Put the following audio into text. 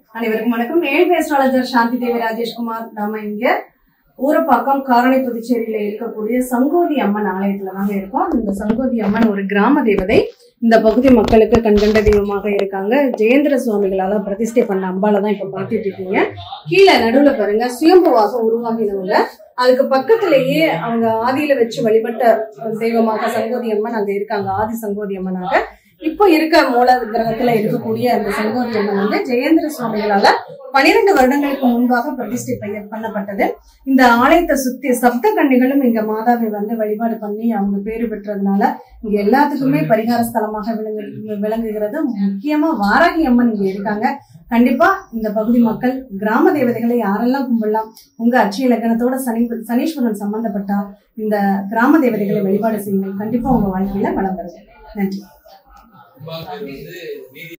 அனைவருக்கும் வணக்கம் ஏழு அஸ்ட்ராலஜர் சாந்தி தேவி ராஜேஷ்குமார் நாம இங்க ஊரப்பாக்கம் காரணி புதுச்சேரியில இருக்கக்கூடிய சங்கோதி அம்மன் ஆலயத்துல தாங்க இருக்கோம் இந்த சங்கோதி அம்மன் ஒரு கிராம தேவதை இந்த பகுதி மக்களுக்கு கண்கண்ட தெய்வமாக இருக்காங்க ஜெயேந்திர சுவாமிகளால பிரதிஷ்டை பண்ண அம்பால தான் இப்ப பார்த்துட்டு இருக்கீங்க கீழே நடுவுல பாருங்க சுயம்புவாக உருவாகினவங்க அதுக்கு பக்கத்திலேயே அவங்க ஆதியில வச்சு வழிபட்ட தெய்வமாக சங்கோதி அம்மன் அங்க இருக்காங்க ஆதி சங்கோதி அம்மனாக இப்போ இருக்க மூல கிரகத்துல இருக்கக்கூடிய அந்த சங்கோதி அம்மன் வந்து ஜெயேந்திர சுவாமிகளால பனிரெண்டு வருடங்களுக்கு முன்பாக பிரதிஷ்டை பெய்ய- பண்ணப்பட்டது இந்த ஆலயத்தை சுத்தி சப்த கன்னிகளும் இங்க மாதாவை வந்து வழிபாடு பண்ணி அவங்க பேரு பெற்றதுனால இங்க எல்லாத்துக்குமே பரிகார ஸ்தலமாக விளங்கு விளங்குகிறது முக்கியமா வாராகி அம்மன் இங்க இருக்காங்க கண்டிப்பா இந்த பகுதி மக்கள் கிராம தேவதைகளை யாரெல்லாம் கும்பிடலாம் உங்க அட்சய லக்னத்தோட சனி சனீஸ்வரன் சம்பந்தப்பட்டா இந்த கிராம தேவதைகளை வழிபாடு செய்யுங்கள் கண்டிப்பா உங்க வாழ்க்கையில வளம் வருது நன்றி வந்து நீதி